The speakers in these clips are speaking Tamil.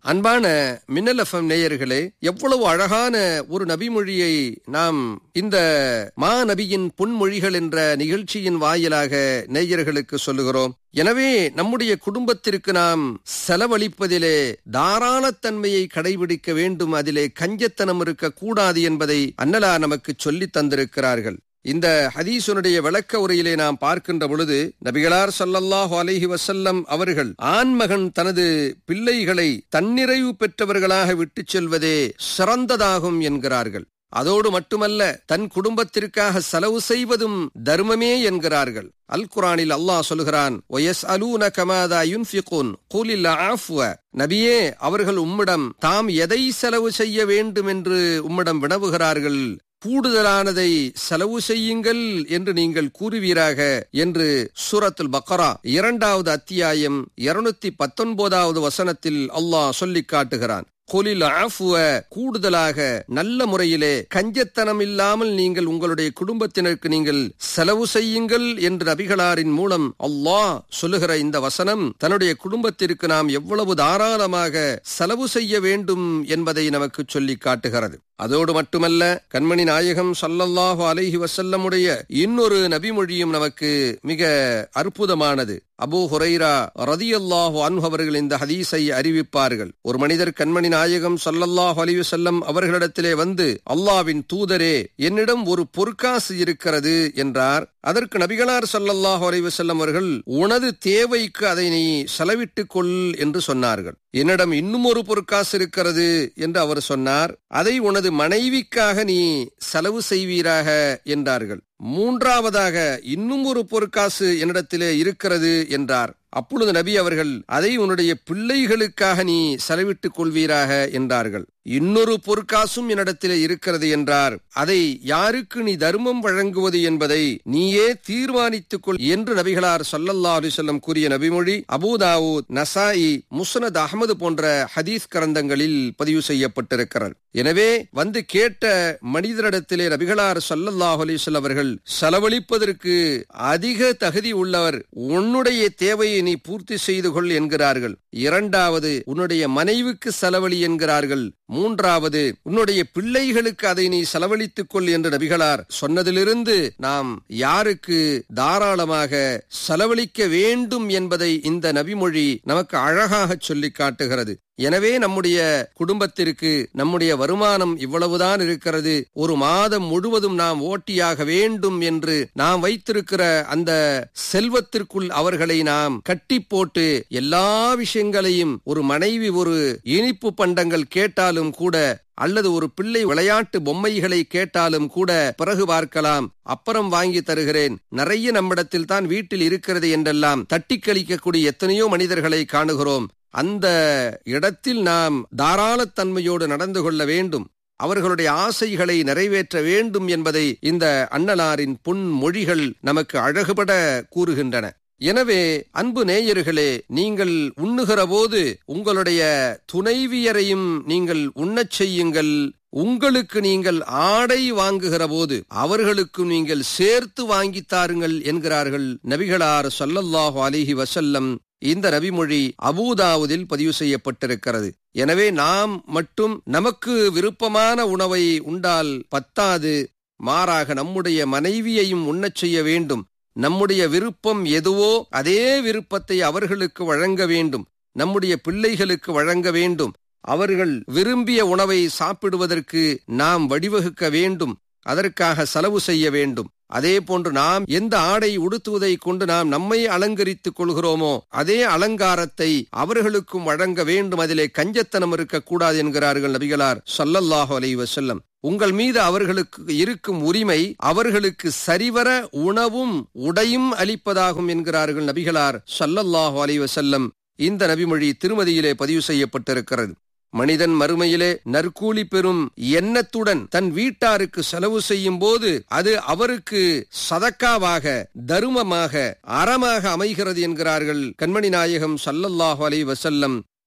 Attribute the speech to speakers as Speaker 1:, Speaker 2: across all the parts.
Speaker 1: அன்பான மின்னல் எஃப்எம் நேயர்களே எவ்வளவு அழகான ஒரு நபிமொழியை நாம் இந்த மா நபியின் பொன்மொழிகள் என்ற நிகழ்ச்சியின் வாயிலாக நேயர்களுக்கு சொல்லுகிறோம் எனவே நம்முடைய குடும்பத்திற்கு நாம் செலவழிப்பதிலே தாராளத்தன்மையை கடைபிடிக்க வேண்டும் அதிலே கஞ்சத்தனம் இருக்கக்கூடாது என்பதை அன்னலா நமக்கு சொல்லித் தந்திருக்கிறார்கள் இந்த ஹதீசுனுடைய விளக்க உரையிலே நாம் பார்க்கின்ற பொழுது நபிகளார் ஸல்லல்லாஹு அலைஹி வஸல்லம் அவர்கள் ஆண்மகன் தனது பிள்ளைகளை தன்னிறைவு பெற்றவர்களாக விட்டுச் செல்வதே சிறந்ததாகும் என்கிறார்கள் அதோடு மட்டுமல்ல தன் குடும்பத்திற்காக செலவு செய்வதும் தர்மமே என்கிறார்கள் அல் குரானில் அல்லாஹ் சொல்கிறான் ஒயஸ் அலூன கமாதா யுன்ஃபிகுன் கூலில் ஆஃப்வ நபியே அவர்கள் உம்மிடம் தாம் எதை செலவு செய்ய வேண்டும் என்று உம்மிடம் வினவுகிறார்கள் கூடுதலானதை செலவு செய்யுங்கள் என்று நீங்கள் கூறுவீராக என்று சூரத்துல் பக்கரா இரண்டாவது அத்தியாயம் இருநூத்தி பத்தொன்பதாவது வசனத்தில் அல்லாஹ் சொல்லிக் காட்டுகிறான் கொலில் ஆஃபுவ கூடுதலாக நல்ல முறையிலே கஞ்சத்தனம் இல்லாமல் நீங்கள் உங்களுடைய குடும்பத்தினருக்கு நீங்கள் செலவு செய்யுங்கள் என்று நபிகளாரின் மூலம் அல்லாஹ் சொல்லுகிற இந்த வசனம் தன்னுடைய குடும்பத்திற்கு நாம் எவ்வளவு தாராளமாக செலவு செய்ய வேண்டும் என்பதை நமக்கு சொல்லி காட்டுகிறது அதோடு மட்டுமல்ல கண்மணி நாயகம் சல்லல்லாஹு அலைஹி வசல்லமுடைய இன்னொரு நபிமொழியும் நமக்கு மிக அற்புதமானது அபூ ஹுரைரா ரதியல்லாஹு அன்ஹு அவர்கள் இந்த ஹதீஸை அறிவிப்பார்கள் ஒரு மனிதர் கண்மணி நாயகம் சல்லல்லாஹு அலைஹி வஸல்லம் அவர்களிடத்திலே வந்து அல்லாவின் தூதரே என்னிடம் ஒரு பொற்காசு இருக்கிறது என்றார் அதற்கு நபிகளார் சல்லல்லாஹு அலைஹி வஸல்லம் அவர்கள் உனது தேவைக்கு அதை நீ செலவிட்டுக் கொள் என்று சொன்னார்கள் என்னிடம் இன்னும் ஒரு பொற்காசு இருக்கிறது என்று அவர் சொன்னார் அதை உனது மனைவிக்காக நீ செலவு செய்வீராக என்றார்கள் மூன்றாவதாக இன்னும் ஒரு பொற்காசு என்னிடத்திலே இருக்கிறது என்றார் அப்பொழுது நபி அவர்கள் அதை உன்னுடைய பிள்ளைகளுக்காக நீ செலவிட்டுக் கொள்வீராக என்றார்கள் இன்னொரு பொற்காசும் என்னிடத்திலே இருக்கிறது என்றார் அதை யாருக்கு நீ தர்மம் வழங்குவது என்பதை நீயே தீர்மானித்துக் கொள் என்று நபிகளார் சல்லல்லா அலிசல்லம் கூறிய நபிமொழி அபூதாவூத் நசாயி முஸ்னத் அகமது போன்ற ஹதீஸ் கரந்தங்களில் பதிவு செய்யப்பட்டிருக்கிறது எனவே வந்து கேட்ட மனிதரிடத்திலே நபிகளார் சல்லல்லாஹு அலிசல் அவர்கள் செலவழிப்பதற்கு அதிக தகுதி உள்ளவர் உன்னுடைய தேவையை நீ பூர்த்தி செய்து கொள் என்கிறார்கள் இரண்டாவது உன்னுடைய மனைவிக்கு செலவழி என்கிறார்கள் மூன்றாவது உன்னுடைய பிள்ளைகளுக்கு அதை நீ செலவழித்துக் கொள் என்று நபிகளார் சொன்னதிலிருந்து நாம் யாருக்கு தாராளமாக செலவழிக்க வேண்டும் என்பதை இந்த நபிமொழி நமக்கு அழகாக சொல்லி காட்டுகிறது எனவே நம்முடைய குடும்பத்திற்கு நம்முடைய வருமானம் இவ்வளவுதான் இருக்கிறது ஒரு மாதம் முழுவதும் நாம் ஓட்டியாக வேண்டும் என்று நாம் வைத்திருக்கிற அந்த செல்வத்திற்குள் அவர்களை நாம் கட்டி போட்டு எல்லா விஷயங்களையும் ஒரு மனைவி ஒரு இனிப்பு பண்டங்கள் கேட்டாலும் கூட அல்லது ஒரு பிள்ளை விளையாட்டு பொம்மைகளை கேட்டாலும் கூட பிறகு பார்க்கலாம் அப்புறம் வாங்கி தருகிறேன் நிறைய நம்மிடத்தில் தான் வீட்டில் இருக்கிறது என்றெல்லாம் தட்டி கழிக்கக்கூடிய எத்தனையோ மனிதர்களை காணுகிறோம் அந்த இடத்தில் நாம் தாராளத்தன்மையோடு நடந்து கொள்ள வேண்டும் அவர்களுடைய ஆசைகளை நிறைவேற்ற வேண்டும் என்பதை இந்த அண்ணலாரின் பொன் மொழிகள் நமக்கு அழகுபட கூறுகின்றன எனவே அன்பு நேயர்களே நீங்கள் உண்ணுகிற போது உங்களுடைய துணைவியரையும் நீங்கள் உண்ணச் செய்யுங்கள் உங்களுக்கு நீங்கள் ஆடை வாங்குகிற போது அவர்களுக்கு நீங்கள் சேர்த்து வாங்கித் தாருங்கள் என்கிறார்கள் நபிகளார் சொல்லல்லாஹு அலிஹி வசல்லம் இந்த நபிமொழி அபூதாவுதில் பதிவு செய்யப்பட்டிருக்கிறது எனவே நாம் மட்டும் நமக்கு விருப்பமான உணவை உண்டால் பத்தாது மாறாக நம்முடைய மனைவியையும் உண்ணச் செய்ய வேண்டும் நம்முடைய விருப்பம் எதுவோ அதே விருப்பத்தை அவர்களுக்கு வழங்க வேண்டும் நம்முடைய பிள்ளைகளுக்கு வழங்க வேண்டும் அவர்கள் விரும்பிய உணவை சாப்பிடுவதற்கு நாம் வடிவகுக்க வேண்டும் அதற்காக செலவு செய்ய வேண்டும் அதே போன்று நாம் எந்த ஆடை உடுத்துவதை கொண்டு நாம் நம்மை அலங்கரித்துக் கொள்கிறோமோ அதே அலங்காரத்தை அவர்களுக்கும் வழங்க வேண்டும் அதிலே கஞ்சத்தனம் இருக்கக்கூடாது என்கிறார்கள் நபிகளார் சல்லல்லாஹு அலை வசல்லம் உங்கள் மீது அவர்களுக்கு இருக்கும் உரிமை அவர்களுக்கு சரிவர உணவும் உடையும் அளிப்பதாகும் என்கிறார்கள் நபிகளார் சல்லல்லாஹு அலை வசல்லம் இந்த நபிமொழி திருமதியிலே பதிவு செய்யப்பட்டிருக்கிறது மனிதன் மறுமையிலே நற்கூலி பெறும் எண்ணத்துடன் தன் வீட்டாருக்கு செலவு செய்யும் போது அது அவருக்கு சதக்காவாக தருமமாக அறமாக அமைகிறது என்கிறார்கள் கண்மணி நாயகம் சல்லல்லாஹு அலை வசல்லம்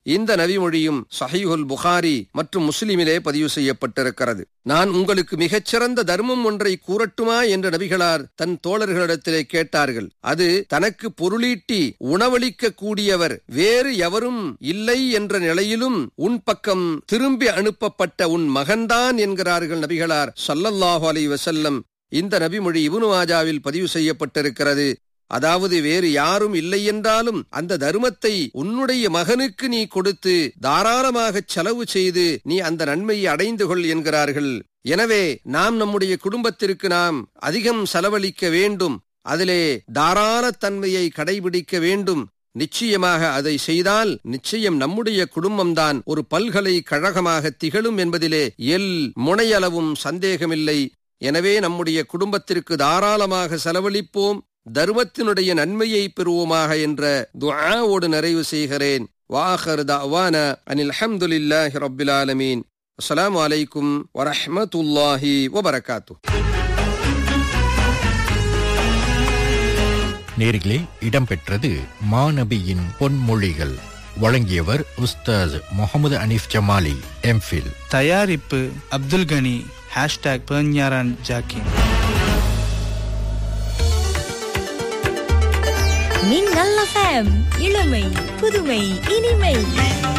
Speaker 1: இந்த நபிமொழியும் சஹீஹுல் புகாரி மற்றும் முஸ்லிமிலே பதிவு செய்யப்பட்டிருக்கிறது நான் உங்களுக்கு மிகச்சிறந்த தர்மம் ஒன்றை கூறட்டுமா என்று நபிகளார் தன் தோழர்களிடத்திலே கேட்டார்கள் அது தனக்கு பொருளீட்டி உணவளிக்க கூடியவர் வேறு எவரும் இல்லை என்ற நிலையிலும் உன் பக்கம் திரும்பி அனுப்பப்பட்ட உன் மகன்தான் என்கிறார்கள் நபிகளார் சல்லல்லாஹு அலை வசல்லம் இந்த நபிமொழி இபுனு மாஜாவில் பதிவு செய்யப்பட்டிருக்கிறது அதாவது வேறு யாரும் இல்லை என்றாலும் அந்த தர்மத்தை உன்னுடைய மகனுக்கு நீ கொடுத்து தாராளமாக செலவு செய்து நீ அந்த நன்மையை அடைந்து கொள் என்கிறார்கள் எனவே நாம் நம்முடைய குடும்பத்திற்கு நாம் அதிகம் செலவழிக்க வேண்டும் அதிலே தாராளத்தன்மையை கடைபிடிக்க வேண்டும் நிச்சயமாக அதை செய்தால் நிச்சயம் நம்முடைய குடும்பம்தான் ஒரு பல்கலை கழகமாக திகழும் என்பதிலே எல் முனையளவும் சந்தேகமில்லை எனவே நம்முடைய குடும்பத்திற்கு தாராளமாக செலவழிப்போம் தர்மத்தினுடைய நன்மையை பெறுவோமாக என்ற துஆவோடு நிறைவு செய்கிறேன் வாஹர் தவான அனில் அஹமதுல்லாஹி ரபில் ஆலமீன் அஸ்ஸலாமு அலைக்கும் வரஹ்மத்துல்லாஹி வபரகாத்து
Speaker 2: நேர்களே இடம்பெற்றது மாநபியின் பொன்மொழிகள் வழங்கியவர் உஸ்தாஸ் முகமது அனீஃப் ஜமாலி எம்ஃபில்
Speaker 3: தயாரிப்பு அப்துல் கனி ஹேஷ்டாக் பெர்ஞாரான் ஜாக்கின்
Speaker 4: மின்னல் எஃப்எம் இளமை புதுமை இனிமை